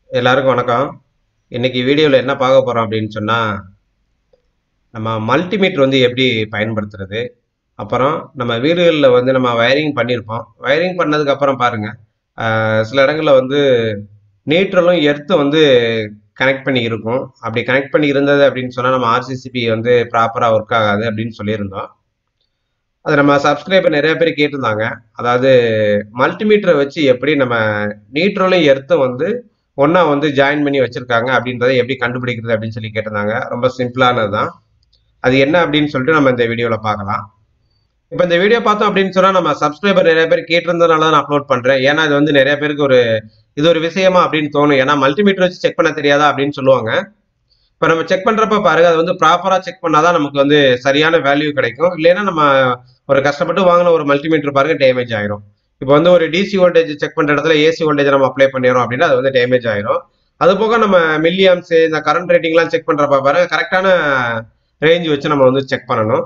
எல்லாருக்கும் வணக்கம் இன்னைக்கு வீடியோவில் என்ன பார்க்க போகிறோம் அப்படின்னு சொன்னால் நம்ம மல்டிமீட்டர் வந்து எப்படி பயன்படுத்துறது அப்புறம் நம்ம வீடுகளில் வந்து நம்ம வயரிங் பண்ணியிருப்போம் வயரிங் பண்ணதுக்கு அப்புறம் பாருங்கள் சில இடங்களில் வந்து நியூட்ரலும் எர்த்தும் வந்து கனெக்ட் பண்ணி இருக்கும் அப்படி கனெக்ட் பண்ணி இருந்தது அப்படின்னு சொன்னால் நம்ம ஆர்சிசிபி வந்து ப்ராப்பராக ஒர்க் ஆகாது அப்படின்னு சொல்லியிருந்தோம் அது நம்ம சப்ஸ்கிரைபர் நிறைய பேர் கேட்டிருந்தாங்க அதாவது மல்டிமீட்டரை வச்சு எப்படி நம்ம நியூட்ரலும் எர்த்தும் வந்து ஒன்றா வந்து ஜாயின் பண்ணி வச்சிருக்காங்க அப்படின்றத எப்படி கண்டுபிடிக்கிறது அப்படின்னு சொல்லி கேட்டிருந்தாங்க ரொம்ப சிம்பிளானது தான் அது என்ன அப்படின்னு சொல்லிட்டு நம்ம இந்த வீடியோவில் பார்க்கலாம் இப்போ இந்த வீடியோ பார்த்தோம் அப்படின்னு சொன்னால் நம்ம சப்ஸ்கிரைபர் நிறைய பேர் கேட்டிருந்ததுனால தான் நான் அப்லோட் பண்ணுறேன் ஏன்னா இது வந்து நிறைய பேருக்கு ஒரு இது ஒரு விஷயமா அப்படின்னு தோணும் ஏன்னா மல்டிமீட்டர் வச்சு செக் பண்ண தெரியாதா அப்படின்னு சொல்லுவாங்க இப்போ நம்ம செக் பண்ணுறப்ப பாருங்க அது வந்து ப்ராப்பராக செக் பண்ணாதான் நமக்கு வந்து சரியான வேல்யூ கிடைக்கும் இல்லைன்னா நம்ம ஒரு கஷ்டப்பட்டு வாங்கின ஒரு மல்டிமீட்டர் பாருங்க டேமேஜ் ஆயிரும் இப்போ வந்து ஒரு டிசி வோல்டேஜ் செக் பண்ணுற இடத்துல ஏசி வோல்டேஜ் நம்ம அப்ளை பண்ணிடுறோம் அப்படின்னா அது வந்து டேமேஜ் ஆயிரும் அது போக நம்ம மில்லியம்ஸ் இந்த கரண்ட் ரேட்டிங்லாம் செக் பண்ணுறப்ப பாருங்க கரெக்டான ரேஞ்ச் வச்சு நம்ம வந்து செக் பண்ணணும்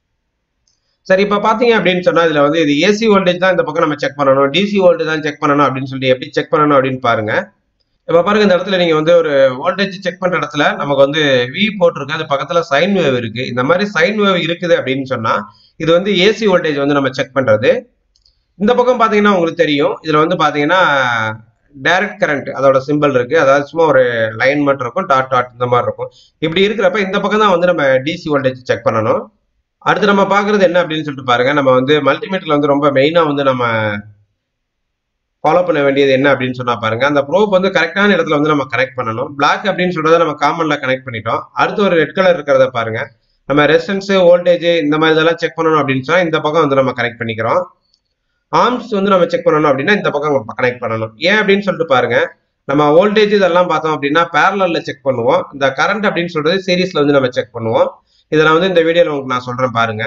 சரி இப்போ பார்த்தீங்க அப்படின்னு சொன்னால் இதில் வந்து இது ஏசி வோல்டேஜ் தான் இந்த பக்கம் நம்ம செக் பண்ணணும் டிசி வோல்டேஜ் தான் செக் பண்ணணும் அப்படின்னு சொல்லி எப்படி செக் பண்ணணும் அப்படின்னு பாருங்க இப்போ பாருங்க இந்த இடத்துல நீங்கள் வந்து ஒரு வோல்டேஜ் செக் பண்ணுற இடத்துல நமக்கு வந்து வி போட்டிருக்கு அது பக்கத்தில் சைன் வேவ் இருக்கு இந்த மாதிரி சைன் வேவ் இருக்குது அப்படின்னு சொன்னால் இது வந்து ஏசி வோல்டேஜ் வந்து நம்ம செக் பண்ணுறது இந்த பக்கம் பார்த்தீங்கன்னா உங்களுக்கு தெரியும் இதில் வந்து பார்த்தீங்கன்னா டைரக்ட் கரண்ட் அதோட சிம்பிள் இருக்கு அதாவது சும்மா ஒரு லைன் மட்டும் இருக்கும் டாட் டாட் இந்த மாதிரி இருக்கும் இப்படி இருக்கிறப்ப இந்த பக்கம் தான் வந்து நம்ம டிசி வோல்டேஜ் செக் பண்ணணும் அடுத்து நம்ம பார்க்கறது என்ன அப்படின்னு சொல்லிட்டு பாருங்க நம்ம வந்து மல்டிமீட்டர்ல வந்து ரொம்ப மெயினாக வந்து நம்ம ஃபாலோ பண்ண வேண்டியது என்ன அப்படின்னு சொன்னா பாருங்க அந்த ப்ரோப் வந்து கரெக்டான இடத்துல வந்து நம்ம கனெக்ட் பண்ணணும் பிளாக் அப்படின்னு சொல்றத நம்ம காமன்ல கனெக்ட் பண்ணிட்டோம் அடுத்து ஒரு ரெட் கலர் இருக்கிறத பாருங்க நம்ம ரெசிஸ்டன்ஸ் வோல்டேஜ் இந்த மாதிரி இதெல்லாம் செக் பண்ணணும் அப்படின்னு சொன்னா இந்த பக்கம் வந்து நம்ம கனெக்ட் பண்ணிக்கிறோம் ஆர்ம்ஸ் வந்து நம்ம செக் பண்ணணும் அப்படின்னா இந்த பக்கம் கனெக்ட் பண்ணணும் ஏன் அப்படின்னு சொல்லிட்டு பாருங்க நம்ம வோல்டேஜ் இதெல்லாம் பார்த்தோம் அப்படின்னா பேரலல்ல செக் பண்ணுவோம் இந்த கரண்ட் அப்படின்னு சொல்றது சீரீஸ்ல வந்து நம்ம செக் பண்ணுவோம் இதை நான் வந்து இந்த வீடியோல உங்களுக்கு நான் சொல்றேன் பாருங்க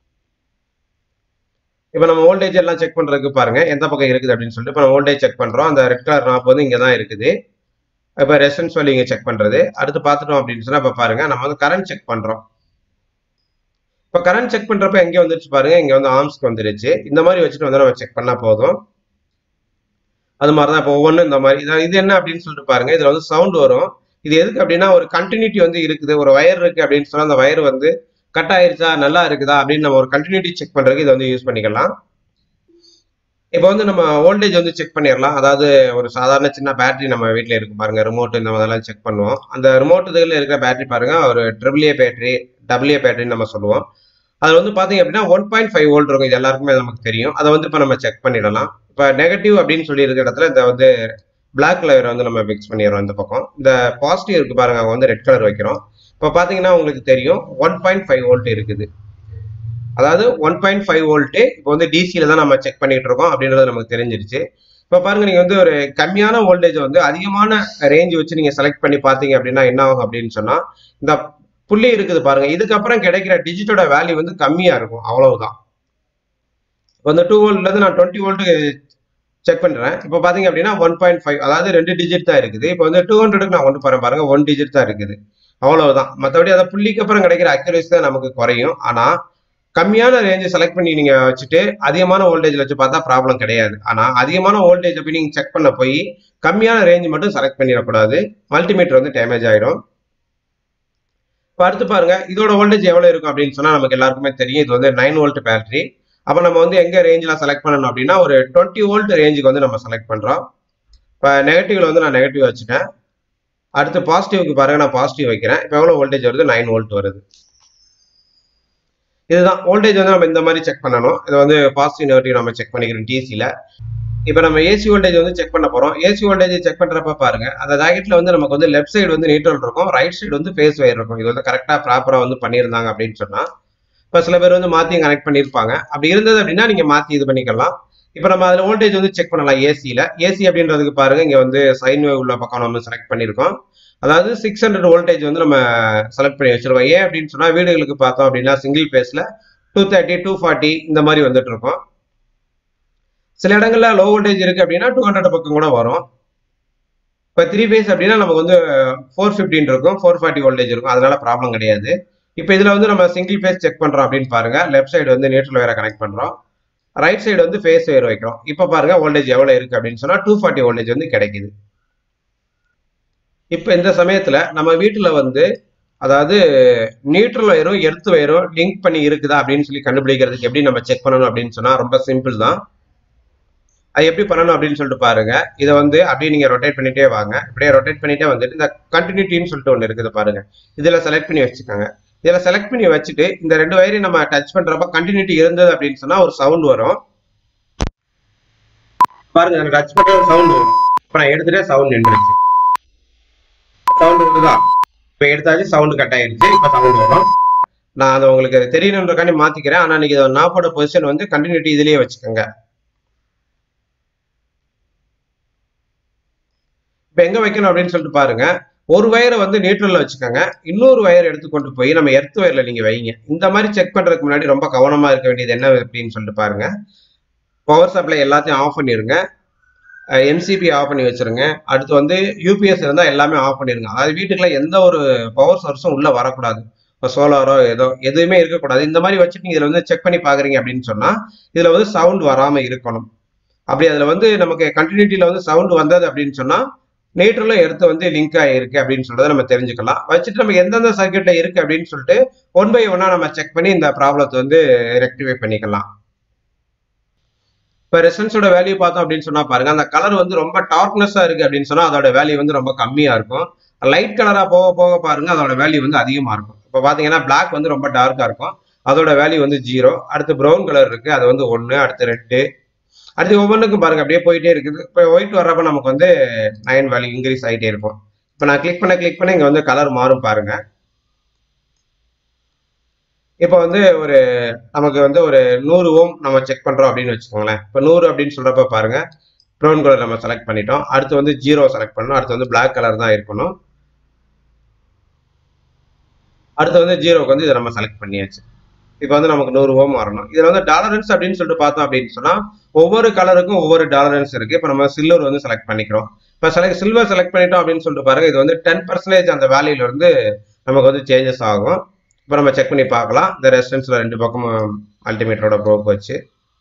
இப்போ நம்ம வோல்டேஜ் எல்லாம் செக் பண்றதுக்கு பாருங்க எந்த பக்கம் இருக்குது அப்படின்னு சொல்லிட்டு இப்போ நம்ம வோல்டேஜ் செக் பண்றோம் அந்த ரெட் கலர் நாப் வந்து இங்கே தான் இருக்குது இப்போ ரெசன்ஸ் வேல்யூ இங்கே செக் பண்றது அடுத்து பார்த்துட்டோம் அப்படின்னு சொன்னா இப்போ பாருங்க நம்ம வந்து கரண்ட் செக் பண்றோம் இப்போ கரண்ட் செக் பண்றப்ப எங்கே வந்துருச்சு பாருங்க இங்க வந்து ஆர்ம்ஸ்க்கு வந்துருச்சு இந்த மாதிரி வச்சுட்டு வந்து நம்ம செக் பண்ணா போதும் அது மாதிரி தான் இப்போ ஒவ்வொன்றும் இந்த மாதிரி இதான் இது என்ன அப்படின்னு சொல்லிட்டு பாருங்க இதுல வந்து சவுண்ட் வரும் இது எதுக்கு அப்படின்னா ஒரு கண்டினியூட்டி வந்து இருக்குது ஒரு வயர் இருக்கு அப்படின்னு சொன்னா அந்த வயர் வந்து கட் ஆயிருச்சா நல்லா இருக்குதா அப்படின்னு நம்ம ஒரு கண்டினியூட்டி செக் பண்றதுக்கு இதை வந்து யூஸ் பண்ணிக்கலாம் இப்போ வந்து நம்ம வோல்டேஜ் வந்து செக் பண்ணிடலாம் அதாவது ஒரு சாதாரண சின்ன பேட்டரி நம்ம வீட்டில் இருக்கு பாருங்க ரிமோட் இந்த மாதிரிலாம் செக் பண்ணுவோம் அந்த ரிமோட் இதில் இருக்கிற பேட்டரி பாருங்க ஒரு triple A battery double A பேட்டரின்னு நம்ம சொல்லுவோம் அது வந்து பார்த்தீங்க அப்படின்னா ஒன் பாயிண்ட் ஃபைவ் வோல்ட் இருக்கும் இது எல்லாருக்குமே நமக்கு தெரியும் அதை வந்து இப்போ நம்ம செக் பண்ணிடலாம் இப்போ நெகட்டிவ் அப்படின்னு சொல்லி இருக்கிற இடத்துல இந்த வந்து பிளாக் கலர் வந்து நம்ம ஃபிக்ஸ் பண்ணிடுறோம் இந்த பக்கம் இந்த பாசிட்டிவ் இருக்கு பாருங்க அங்கே வந்து ரெட் கலர் வைக்கிறோம் இப்போ பார்த்தீங்கன்னா உங்களுக்கு தெரியும் ஒன் பாயிண்ட் ஃபைவ் வோல்ட் இருக்குது அதாவது ஒன் பாயிண்ட் ஃபைவ் வோல்ட்டு இப்போ வந்து டிசியில் தான் நம்ம செக் பண்ணிட்டு இருக்கோம் அப்படின்றது நமக்கு தெரிஞ்சிருச்சு இப்போ பாருங்க நீங்கள் வந்து ஒரு கம்மியான வோல்டேஜ் வந்து அதிகமான ரேஞ்ச் வச்சு நீங்கள் செலக்ட் பண்ணி பார்த்தீங்க அப்படின்னா என்ன ஆகும் அப்படின்னு சொன்னால் இந்த புள்ளி இருக்குது பாருங்க இதுக்கப்புறம் கிடைக்கிற டிஜிட்டோட வேல்யூ வந்து கம்மியாக இருக்கும் அவ்வளவுதான் இப்போ இந்த டூ வோல்ட்லேருந்து நான் டுவெண்ட்டி வோல்ட்டு செக் பண்ணுறேன் இப்போ பார்த்தீங்க அப்படின்னா ஒன் பாயிண்ட் ஃபைவ் அதாவது ரெண்டு டிஜிட் தான் இருக்குது இப்போ வந்து டூ ஹண்ட்ரடுக்கு நான் கொண்டு போகிறேன் பாருங்க ஒன் டிஜிட் தான் இருக்குது அவ்வளவுதான் மற்றபடி அதை புள்ளிக்கு அப்புறம் கிடைக்கிற அக்யூரேசி தான் நமக்கு குறையும் ஆனால் கம்மியான ரேஞ்சை செலக்ட் பண்ணி நீங்க வச்சுட்டு அதிகமான வோல்டேஜ் வச்சு பார்த்தா ப்ராப்ளம் கிடையாது ஆனா அதிகமான வோல்டேஜ் போய் நீங்க செக் பண்ண போய் கம்மியான ரேஞ்ச் மட்டும் செலக்ட் பண்ணிடக்கூடாது மல்டிமீட்டர் வந்து டேமேஜ் ஆயிடும் இப்போ அடுத்து பாருங்க இதோட வோல்டேஜ் எவ்வளவு இருக்கும் அப்படின்னு சொன்னா நமக்கு எல்லாருக்குமே தெரியும் இது வந்து நைன் வோல்ட் பேட்டரி அப்போ நம்ம வந்து எங்க ரேஞ்சில் செலக்ட் பண்ணணும் அப்படின்னா ஒரு டுவெண்ட்டி வோல்ட் ரேஞ்சுக்கு வந்து நம்ம செலக்ட் பண்றோம் இப்போ நெகட்டிவ்ல வந்து நான் நெகட்டிவ் வச்சுட்டேன் அடுத்து பாசிட்டிவ்க்கு பாருங்க நான் பாசிட்டிவ் வைக்கிறேன் இப்போ எவ்வளோ வோல்டேஜ் வருது நைன் வோல்ட் வருது இதுதான் வோல்டேஜ் வந்து நம்ம இந்த மாதிரி செக் பண்ணணும் இதை வந்து பாசிட்டிவ் நெகட்டிவ் நம்ம செக் பண்ணிக்கிறோம் டிசியில் இப்போ நம்ம ஏசி வோல்டேஜ் வந்து செக் பண்ண போகிறோம் ஏசி வோல்டேஜ் செக் பண்ணுறப்ப பாருங்க அந்த ஜாக்கெட்டில் வந்து நமக்கு வந்து லெஃப்ட் சைடு வந்து நியூட்ரல் இருக்கும் ரைட் சைடு வந்து ஃபேஸ் வயர் இருக்கும் இது வந்து கரெக்டாக ப்ராப்பராக வந்து பண்ணியிருந்தாங்க அப்படின்னு சொன்னால் இப்போ சில பேர் வந்து மாற்றியும் கனெக்ட் பண்ணியிருப்பாங்க அப்படி இருந்தது அப்படின்னா நீங்கள் மாற்றி இது பண்ணிக்கலாம் இப்போ நம்ம அதில் வோல்டேஜ் வந்து செக் பண்ணலாம் ஏசியில் ஏசி அப்படின்றதுக்கு பாருங்க இங்கே வந்து சைன் வேவ் உள்ள பக்கம் நம்ம செலக்ட் பண்ணியிருக்கோம் அதாவது சிக்ஸ் ஹண்ட்ரட் வோல்டேஜ் வந்து நம்ம செலக்ட் பண்ணி வச்சிருக்கோம் ஏன் அப்படின்னு சொன்னா வீடுகளுக்கு பார்த்தோம் அப்படின்னா சிங்கிள் பேஸ்ல டூ தேர்ட்டி டூ ஃபார்ட்டி இந்த மாதிரி வந்துட்டு இருக்கோம் சில இடங்கள்ல லோ வோல்டேஜ் இருக்கு அப்படின்னா டூ ஹண்ட்ரட் பக்கம் கூட வரும் இப்போ த்ரீ பேஸ் அப்படின்னா நமக்கு வந்து ஃபோர் ஃபிஃப்டின் இருக்கும் ஃபோர் ஃபார்ட்டி வோல்டேஜ் இருக்கும் அதனால ப்ராப்ளம் கிடையாது இப்போ இதுல வந்து நம்ம சிங்கிள் பேஸ் செக் பண்றோம் அப்படின்னு பாருங்க லெஃப்ட் சைடு வந்து நியூட்ரல் வேற கனெக்ட் பண்றோம் ரைட் சைடு வந்து ஃபேஸ் வேர் வைக்கிறோம் இப்போ பாருங்க வோல்டேஜ் எவ்வளவு இருக்கு அப்படின்னு சொன்னா டூ ஃபார்ட்டி வோல்டேஜ் வந்து கிடைக்குது இப்போ இந்த சமயத்துல நம்ம வீட்டுல வந்து அதாவது நியூட்ரல் வயரும் எர்த் வயரும் லிங்க் பண்ணி இருக்குதா அப்படின்னு சொல்லி கண்டுபிடிக்கிறதுக்கு எப்படி நம்ம செக் பண்ணணும் அப்படின்னு சொன்னா ரொம்ப சிம்பிள் தான் அது எப்படி பண்ணணும் அப்படின்னு சொல்லிட்டு பாருங்க இதை வந்து அப்படியே நீங்க ரொட்டேட் பண்ணிட்டே வாங்க இப்படியே ரொட்டேட் பண்ணிட்டே வந்துட்டு இந்த கண்டினியூட்டின்னு சொல்லிட்டு ஒன்று இருக்குது பாருங்க இதுல செலக்ட் பண்ணி வச்சுக்கோங்க இதுல செலக்ட் பண்ணி வச்சுட்டு இந்த ரெண்டு வயரையும் நம்ம டச் பண்றப்ப கண்டினியூட்டி இருந்தது அப்படின்னு சொன்னா ஒரு சவுண்ட் வரும் பாருங்க நான் டச் பண்ற சவுண்ட் வரும் இப்போ நான் எடுத்துட்டே சவுண்ட் நின்றுச்சு சவுண்ட் வருதா இப்போ எடுத்தாச்சு சவுண்ட் கட் ஆயிருச்சு இப்போ சவுண்ட் வரும் நான் அதை உங்களுக்கு தெரியணுன்றக்காண்டி மாத்திக்கிறேன் ஆனா நீங்க இதை நாப்போட பொசிஷன் வந்து கண்டினியூட்டி இதுலயே வச்சுக்கோங்க இப்போ எங்க வைக்கணும் அப்படின்னு சொல்லிட்டு பாருங்க ஒரு வயரை வந்து நியூட்ரல்ல வச்சுக்கோங்க இன்னொரு வயர் எடுத்து கொண்டு போய் நம்ம எர்த் வயர்ல நீங்க வைங்க இந்த மாதிரி செக் பண்றதுக்கு முன்னாடி ரொம்ப கவனமா இருக்க வேண்டியது என்ன அப்படின்னு சொல்லிட்டு பாருங்க பவர் சப்ளை எல்லாத்தையும் ஆஃப் பண்ணிருங்க எம்சிபி ஆஃப் பண்ணி வச்சிருங்க அடுத்து வந்து யூபிஎஸ் இருந்தால் எல்லாமே ஆஃப் பண்ணிருங்க அதாவது வீட்டுக்குள்ள எந்த ஒரு பவர் சோர்ஸும் உள்ள வரக்கூடாது இப்போ சோலாரோ ஏதோ எதுவுமே இருக்கக்கூடாது இந்த மாதிரி வச்சுட்டு நீங்க இதில் வந்து செக் பண்ணி பாக்குறீங்க அப்படின்னு சொன்னா இதுல வந்து சவுண்ட் வராம இருக்கணும் அப்படி அதுல வந்து நமக்கு கண்டினியூட்டியில வந்து சவுண்ட் வந்தது அப்படின்னு சொன்னா நேற்றுல எடுத்து வந்து லிங்க் ஆயிருக்கு அப்படின்னு சொல்றதை நம்ம தெரிஞ்சுக்கலாம் வச்சுட்டு நம்ம எந்தெந்த சர்க்கியூட்ல இருக்கு அப்படின்னு சொல்லிட்டு ஒன் பை ஒன்னா நம்ம செக் பண்ணி இந்த ப்ராப்ளத்தை வந்து ரெக்டிஃபை பண்ணிக்கலாம் இப்போ ரெசன்ஸோட வேல்யூ பார்த்தோம் அப்படின்னு சொன்னா பாருங்க அந்த கலர் வந்து ரொம்ப டார்க்னஸா இருக்கு அப்படின்னு சொன்னா அதோட வேல்யூ வந்து ரொம்ப கம்மியா இருக்கும் லைட் கலரா போக போக பாருங்க அதோட வேல்யூ வந்து அதிகமா இருக்கும் இப்போ பாத்தீங்கன்னா பிளாக் வந்து ரொம்ப டார்க்கா இருக்கும் அதோட வேல்யூ வந்து ஜீரோ அடுத்து ப்ரௌன் கலர் இருக்கு அது வந்து ஒன்று அடுத்து ரெட்டு அடுத்து ஒவ்வொன்றுக்கும் பாருங்க அப்படியே போயிட்டே இருக்குது இப்போ ஒயிட் வர்றப்ப நமக்கு வந்து நைன் வேல்யூ இன்க்ரீஸ் ஆகிட்டே இருக்கும் இப்போ நான் கிளிக் பண்ண கிளிக் பண்ண இங்கே வந்து கலர் மாறும் பாருங்க இப்போ வந்து ஒரு நமக்கு வந்து ஒரு நூறு ஓம் நம்ம செக் பண்றோம் அப்படின்னு வச்சுக்கோங்களேன் இப்போ நூறு அப்படின்னு சொல்றப்ப பாருங்க ப்ரௌன் கலர் நம்ம செலக்ட் பண்ணிட்டோம் அடுத்து வந்து ஜீரோ செலக்ட் பண்ணணும் அடுத்து வந்து பிளாக் கலர் தான் இருக்கணும் அடுத்து வந்து ஜீரோக்கு வந்து இதை நம்ம செலக்ட் பண்ணியாச்சு இப்போ வந்து நமக்கு நூறு ஓம் வரணும் இதுல வந்து டாலரன்ஸ் அப்படின்னு சொல்லிட்டு பார்த்தோம் அப்படின்னு சொன்னா ஒவ்வொரு கலருக்கும் ஒவ்வொரு டாலரன்ஸ் இருக்கு இப்போ நம்ம சில்வர் வந்து செலக்ட் பண்ணிக்கிறோம் இப்போ செலக்ட் சில்வர் செலக்ட் பண்ணிட்டோம் அப்படின்னு சொல்லிட்டு பாருங்க இது வந்து டென் பர்சன்டேஜ் அந்த வேல்யூல இருந்து நமக்கு வந்து சேஞ்சஸ் ஆகும் இப்போ நம்ம செக் பண்ணி பார்க்கலாம் இந்த ரெசிஸ்டன்ஸ்ல ரெண்டு பக்கமும் அல்டிமீட்டரோட ப்ரோப் வச்சு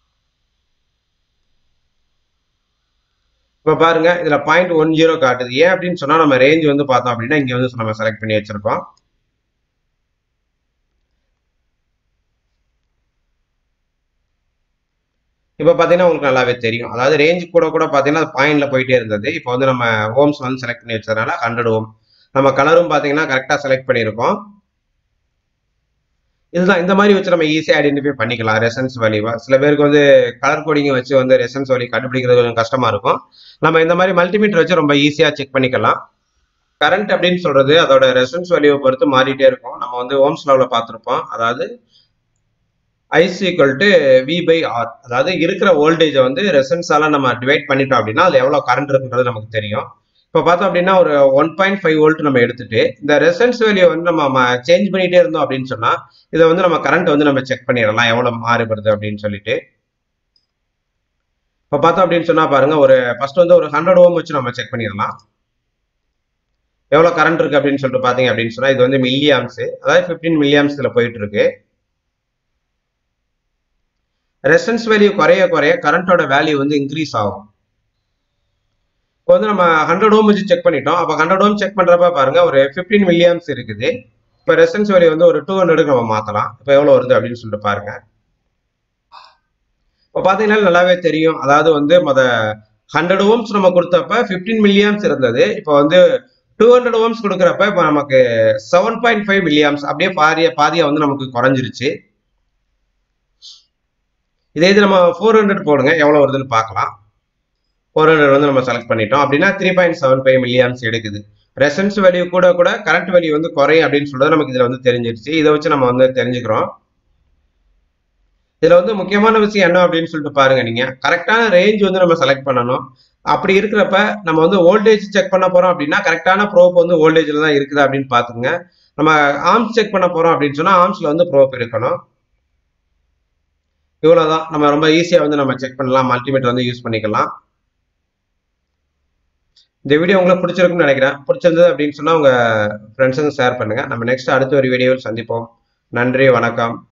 இப்போ பாருங்க இதுல பாயிண்ட் ஒன் ஜீரோ காட்டுது ஏன் அப்படின்னு சொன்னா நம்ம ரேஞ்ச் வந்து பார்த்தோம் அப்படின்னா இங்க வந்து நம்ம செலக்ட் பண்ணி வச்சிருக்கோம் இப்போ பார்த்தீங்கன்னா உங்களுக்கு நல்லாவே தெரியும் அதாவது ரேஞ்ச் கூட கூட பார்த்தீங்கன்னா பாயிண்ட்ல போயிட்டே இருந்தது இப்போ வந்து நம்ம ஓம்ஸ் வந்து செலக்ட் பண்ணி வச்சதுனால ஹண்ட்ரட் ஓம் நம்ம கலரும் பார்த்தீங்கன்னா கரெக்டாக செலக்ட் பண்ணியிருக்கோம் இதுதான் இந்த மாதிரி வச்சு நம்ம ஈஸியாக ஐடென்டிஃபை பண்ணிக்கலாம் ரெசன்ஸ் வேல்யூவா சில பேருக்கு வந்து கலர் கோடிங் வச்சு வந்து ரெசன்ஸ் வேல்யூ கண்டுபிடிக்கிறது கொஞ்சம் கஷ்டமா இருக்கும் நம்ம இந்த மாதிரி மல்டிமீட்டர் வச்சு ரொம்ப ஈஸியாக செக் பண்ணிக்கலாம் கரண்ட் அப்படின்னு சொல்றது அதோட ரெசன்ஸ் வேல்யூவை பொறுத்து மாறிட்டே இருக்கும் நம்ம வந்து ஓம்ஸ் லெவலில் பார்த்துருப்போம் அதாவது I is equal to V by R அதாவது இருக்கிற வோல்டேஜை வந்து ரெசன்ஸால நம்ம டிவைட் பண்ணிட்டோம் அப்படின்னா அது எவ்வளோ கரண்ட் இருக்குன்றது நமக்கு தெரியும் இப்போ பார்த்தோம் அப்படின்னா ஒரு ஒன் பாயிண்ட் ஃபைவ் வோல்ட் நம்ம எடுத்துட்டு இந்த ரெசன்ஸ் வேல்யூ வந்து நம்ம சேஞ்ச் பண்ணிட்டே இருந்தோம் அப்படின்னு சொன்னா இதை வந்து நம்ம கரண்ட் வந்து நம்ம செக் பண்ணிடலாம் எவ்வளோ மாறுபடுது அப்படின்னு சொல்லிட்டு இப்போ பார்த்தோம் அப்படின்னு சொன்னா பாருங்க ஒரு ஃபர்ஸ்ட் வந்து ஒரு ஹண்ட்ரட் ஓம் வச்சு நம்ம செக் பண்ணிடலாம் எவ்வளோ கரண்ட் இருக்கு அப்படின்னு சொல்லிட்டு பார்த்தீங்க அப்படின்னு சொன்னா இது வந்து மில்லி ஆம்ஸ் அதாவது ஃபிஃப்டீன் மில்லி ஆம்ஸ் இதில் போயிட்டு இருக்கு ரெசன்ஸ் வேல்யூ குறைய குறைய கரண்டோட வேல்யூ வந்து இன்க்ரீஸ் ஆகும் இப்போ வந்து நம்ம ஹண்ட்ரட் ஓம் வச்சு செக் பண்ணிட்டோம் அப்போ ஹண்ட்ரட் ஓம் செக் பண்றப்ப பாருங்க ஒரு ஃபிஃப்டீன் மில்லியம்ஸ் இருக்குது இப்போ ரெசன்ஸ் வேல்யூ வந்து ஒரு டூ ஹண்ட்ரடுக்கு நம்ம மாத்தலாம் இப்போ எவ்வளோ வருது அப்படின்னு சொல்லிட்டு பாருங்க இப்போ பார்த்தீங்கன்னா நல்லாவே தெரியும் அதாவது வந்து மொத ஹண்ட்ரட் ஓம்ஸ் நம்ம கொடுத்தப்ப ஃபிஃப்டீன் மில்லியம்ஸ் இருந்தது இப்போ வந்து டூ ஹண்ட்ரட் ஓம்ஸ் கொடுக்குறப்ப இப்போ நமக்கு செவன் பாயிண்ட் ஃபைவ் மில்லியம்ஸ் அப்படியே பாதிய பாதியா வந்து நமக்கு குறைஞ்சிருச்சு இதே இது நம்ம ஃபோர் ஹண்ட்ரட் போடுங்க எவ்வளோ வருதுன்னு பார்க்கலாம் ஃபோர் ஹண்ட்ரட் வந்து நம்ம செலக்ட் பண்ணிட்டோம் அப்படின்னா three point seven five milliamps எடுக்குது ரெசன்ஸ் வேல்யூ கூட கூட கரண்ட் வேல்யூ வந்து குறையும் அப்படின்னு சொல்றது நமக்கு இதில் வந்து தெரிஞ்சிருச்சு இதை வச்சு நம்ம வந்து தெரிஞ்சுக்கிறோம் இதுல வந்து முக்கியமான விஷயம் என்ன அப்படின்னு சொல்லிட்டு பாருங்க நீங்க கரெக்டான ரேஞ்ச் வந்து நம்ம செலக்ட் பண்ணணும் அப்படி இருக்கிறப்ப நம்ம வந்து வோல்டேஜ் செக் பண்ண போறோம் அப்படின்னா கரெக்டான ப்ரோப் வந்து வோல்டேஜ்ல தான் இருக்குது அப்படின்னு பாத்துங்க நம்ம ஆர்ம்ஸ் செக் பண்ண போறோம் அப்படின்னு சொன்னா ஆர்ம்ஸ்ல வந்து ப்ரோப் இருக்கணும் இவ்வளவுதான் நம்ம ரொம்ப ஈஸியா வந்து நம்ம செக் பண்ணலாம் மல்டிமீட்டர் வந்து யூஸ் பண்ணிக்கலாம் இந்த வீடியோ உங்களுக்கு பிடிச்சிருக்குன்னு நினைக்கிறேன் பிடிச்சிருந்தது அப்படின்னு சொன்னா உங்க ஃப்ரெண்ட்ஸுங்க ஷேர் பண்ணுங்க நம்ம நெக்ஸ்ட் அடுத்த ஒரு வீடியோவில் சந்திப்போம் நன்றி வணக்கம்